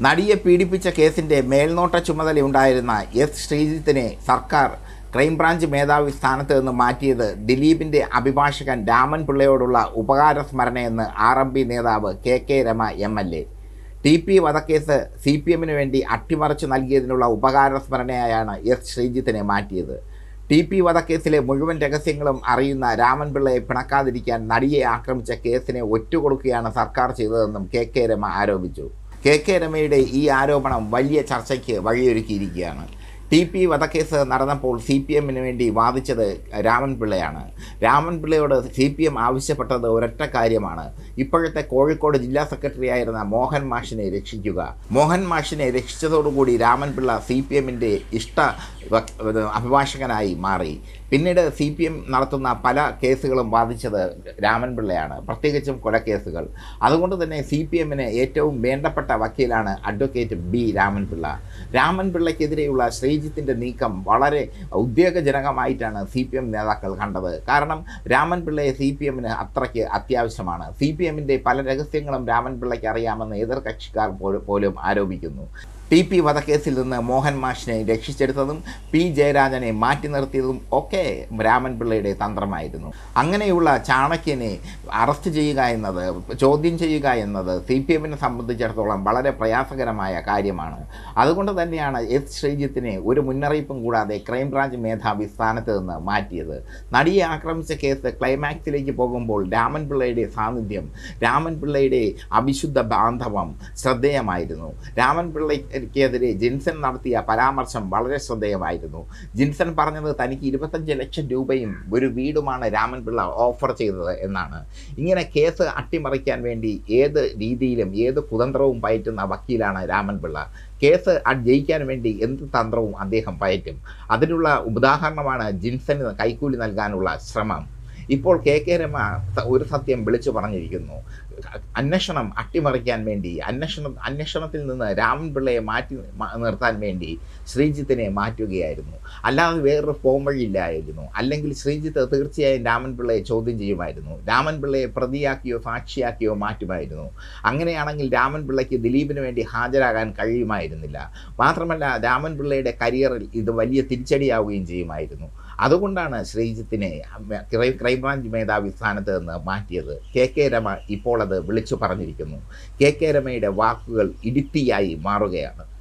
നടിയെ പീഡിപ്പിച്ച കേസിന്റെ മേൽനോട്ട ചുമതലയുണ്ടായിരുന്ന എസ് ശ്രീജിത്തിനെ സർക്കാർ ക്രൈംബ്രാഞ്ച് മേധാവി സ്ഥാനത്ത് നിന്ന് മാറ്റിയത് ദിലീപിന്റെ അഭിഭാഷകൻ രാമൻ പിള്ളയോടുള്ള ഉപകാര സ്മരണയെന്ന് ആർ എം പി നേതാവ് K K Rema M L A T P വധക്കേസ് സി പി എമ്മിന് വേണ്ടി അട്ടിമറിച്ചു നൽകിയതിനുള്ള ഉപകാര സ്മരണയായാണ് എസ് ശ്രീജിത്തിനെ മാറ്റിയത് ടി പി വധക്കേസിലെ മുഴുവൻ രഹസ്യങ്ങളും അറിയുന്ന രാമൻപിള്ളയെ പിണക്കാതിരിക്കാൻ നടിയെ ആക്രമിച്ച കേസിനെ ഒറ്റുകൊടുക്കുകയാണ് സർക്കാർ ചെയ്തതെന്നും കെ കെ രമ ആരോപിച്ചു കെ കെ രമയുടെ ഈ ആരോപണം വലിയ ചർച്ചയ്ക്ക് വഴിയൊരുക്കിയിരിക്കുകയാണ് ടി പി വധക്കേസ് നടന്നപ്പോൾ സി പി എമ്മിന് വേണ്ടി വാദിച്ചത് രാമൻപിള്ളയാണ് രാമൻപിള്ളയോട് സി പി എം ആവശ്യപ്പെട്ടത് ഒരൊറ്റ കാര്യമാണ് ഇപ്പോഴത്തെ കോഴിക്കോട് ജില്ലാ സെക്രട്ടറി ആയിരുന്ന മോഹൻ മാഷിനെ രക്ഷിക്കുക മോഹൻ മാഷിനെ രക്ഷിച്ചതോടുകൂടി രാമൻപിള്ള സി പി എമ്മിൻ്റെ ഇഷ്ട വ- അഭിഭാഷകനായി മാറി പിന്നീട് സി പി എം നടത്തുന്ന പല കേസുകളും ബാധിച്ചത് രാമൻപിള്ളയാണ് പ്രത്യേകിച്ചും കൊലക്കേസുകൾ അതുകൊണ്ട് തന്നെ സി പി എമ്മിന് ഏറ്റവും വേണ്ടപ്പെട്ട വക്കീലാണ് അഡ്വക്കേറ്റ് ബി രാമൻപിള്ള രാമൻപിള്ളയ്ക്കെതിരെയുള്ള ശ്രീജിത്തിൻ്റെ നീക്കം വളരെ ഉദ്വേഗജനകമായിട്ടാണ് സി പി എം നേതാക്കൾ കണ്ടത് കാരണം രാമൻപിള്ളയെ സി പി എമ്മിന് അത്രയ്ക്ക് അത്യാവശ്യമാണ് സി പി എമ്മിൻ്റെ പല രഹസ്യങ്ങളും രാമൻപിള്ളയ്ക്ക് അറിയാമെന്ന് എതിർ കക്ഷിക്കാർ പോലും- പോലും ആരോപിക്കുന്നു ടി പി വധക്കേസിൽ നിന്ന് മോഹൻ മാഷിനെ രക്ഷിച്ചെടുത്തതും പി ജയരാജനെ മാറ്റി നിർത്തിയതും ഒക്കെ രാമൻപിള്ളയുടെ തന്ത്രമായിരുന്നു അങ്ങനെയുള്ള ചാണക്യനെ അറസ്റ്റ് ചെയ്യുക എന്നത് ചോദ്യം ചെയ്യുക എന്നത് സി പി എമ്മിനെ സംബന്ധിച്ചിടത്തോളം വളരെ പ്രയാസകരമായ കാര്യമാണ് അതുകൊണ്ട് തന്നെയാണ് എസ് ശ്രീജിത്തിനെ ഒരു മുന്നറിയിപ്പും കൂടാതെ ക്രൈംബ്രാഞ്ച് മേധാവി സ്ഥാനത്ത് നിന്ന് മാറ്റിയത് നടിയെ ആക്രമിച്ച കേസ് ക്ലൈമാക്സിലേക്ക് പോകുമ്പോൾ രാമൻപിള്ളയുടെ സാന്നിധ്യം രാമൻപിള്ളയുടെ അവിശുദ്ധ ബാന്ധവം ശ്രദ്ധേയമായിരുന്നു രാമൻപിള്ളയ്ക്കെതിരെ ജിൻസൺ നടത്തിയ പരാമർശം വളരെ ശ്രദ്ധേയമായിരുന്നു ജിൻസൺ പറഞ്ഞത് തനിക്ക് ഇരുപത്തഞ്ച് ലക്ഷം രൂപയും ഒരു വീടുമാണ് രാമൻപിള്ള ഓഫർ ചെയ്തത് എന്നാണ് ഇങ്ങനെ കേസ് അട്ടിമറിക്കാൻ വേണ്ടി ഏത് രീതിയിലും ഏത് കുതന്ത്രവും പയറ്റുന്ന വക്കീലാണ് രാമൻപിള്ള കേസ് അ- ജയിക്കാൻ വേണ്ടി എന്ത് തന്ത്രവും അദ്ദേഹം പയറ്റും അതിനുള്ള ഉദാഹരണമാണ് ജിൻസന് കൈക്കൂലി നൽകാനുള്ള ശ്രമം ഇപ്പോൾ കെ കെ രമ സ- ഒരു സത്യം വിളിച്ചു പറഞ്ഞിരിക്കുന്നു അന്വേഷണം അട്ടിമറിക്കാൻ വേണ്ടി അന്വേഷണം അന്വേഷണത്തിൽ നിന്ന് രാമൻപിള്ളയെ മാറ്റി മ- നിർത്താൻ വേണ്ടി ശ്രീജിത്തിനെ മാറ്റുകയായിരുന്നു അല്ലാതെ വേറൊരു പോം വഴിയില്ലായിരുന്നു അല്ലെങ്കിൽ ശ്രീജിത്ത് തീർച്ചയായും രാമൻപിള്ളയെ ചോദ്യം ചെയ്യുമായിരുന്നു രാമൻപിള്ളയെ പ്രതിയാക്കിയോ സാക്ഷിയാക്കിയോ മാറ്റുമായിരുന്നു അങ്ങനെയാണെങ്കിൽ രാമൻപിള്ളയ്ക്ക് ദിലീപിന് വേണ്ടി ഹാജരാകാൻ കഴിയുമായിരുന്നില്ല മാത്രമല്ല രാമൻപിള്ളയുടെ കരിയറിൽ ഇത് വലിയ തിരിച്ചടിയാവുകയും ചെയ്യുമായിരുന്നു അതുകൊണ്ടാണ് ശ്രീജിത്തിനെ ക്രൈം ക്രൈംബ്രാഞ്ച് മേധാവി സ്ഥാനത്ത് നിന്ന് മാറ്റിയത് കെ കെ രമ ഇപ്പോൾ അത് വിളിച്ചു പറഞ്ഞിരിക്കുന്നു കെ കെ രമയുടെ വാക്കുകൾ ഇടുത്തിയായി മാറുകയാണ്